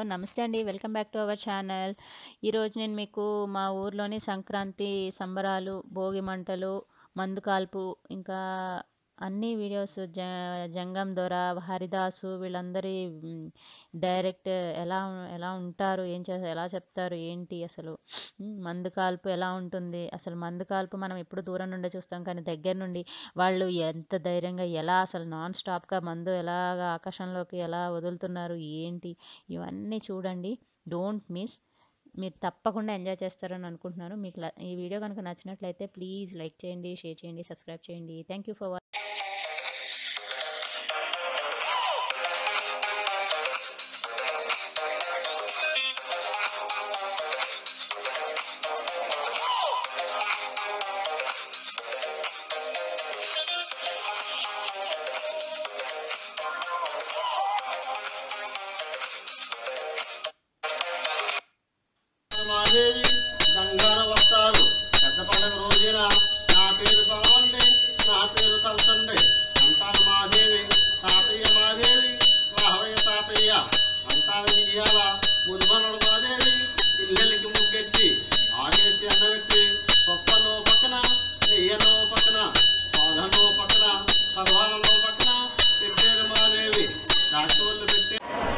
నమస్తే అండి. Welcome back to our channel. ఈరోజు నేను మీకు మా ఊర్లోని సంక్రాంతి సంబరాలు, భోగి మంటలు, మందు కాల్పు ఇంకా అన్ని వీడియోస్ జ జంగం దొర, హరిదాసు వీళ్ళందరి హ్మ్, డైరెక్ట్ ఎలా ఎలా ఉంటారు? ఏం చే ఎలా చెప్తారు? ఏంటి అసలు? హ్మ్, మందు కాల్పు ఎలా ఉంటుంది? అసలు మందు కాల్పు మనం ఎప్పుడు దూరం నుండే చూస్తాం. కానీ దగ్గర నుండి వాళ్ళు ఎంత ధైర్యంగా ఎలా అసలు నాన్ స్టాప్‌గా మందు ఎలాగా ఆకాశంలోకి ఎలా వదులుతున్నారు? ఏంటి? ఇవన్నీ చూడండి. Don't miss. మీరు తప్పకుండా ఎంజాయ్ చేస్తారని అనుకుంటున్నాను. మీకు ల ఈ వీడియో గనుక నచ్చినట్లయితే ప్లీజ్ లైక్ చేయండి, షేర్ చేయండి, సబ్స్క్రైబ్ చేయండి. థాంక్ యూ ఫర్ వా మాదేవి గంగార వస్తారు పెద్ద పండుగ రోజున నా పేరు బావండి నా పేరు తలసండి అంటాను మాదేవి తాతయ్య మాదేవి రాహవయ్య తాతయ్య అంటాను ఇయ్యాల ముదుమనుడు మాదేవి ఇల్లెలికి ముగ్గెట్టి ఆగేసి అన్నబెట్టి పప్పనో పక్కన నెయ్యనో పక్కన పాదనో పక్కన కర్వాలలో పక్కన పెట్టారు మాదేవి దాచి వాళ్ళు పెట్టే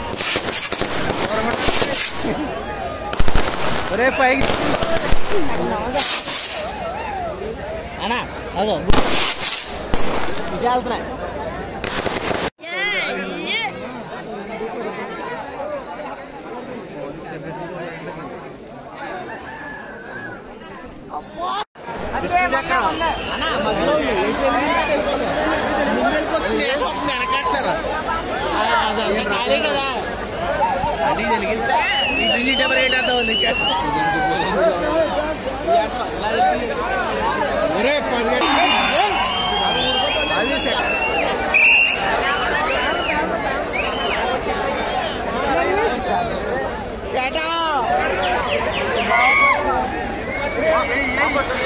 ఒరే పైకి అన్నా అదో ఇది వెళ్తున్నాయి అన్నా మధ్యలో ఖాళీ కదా అది జరిగితే ఇది డబల్ రేట్ అంతా ఉంది ఒరే అది ఏటా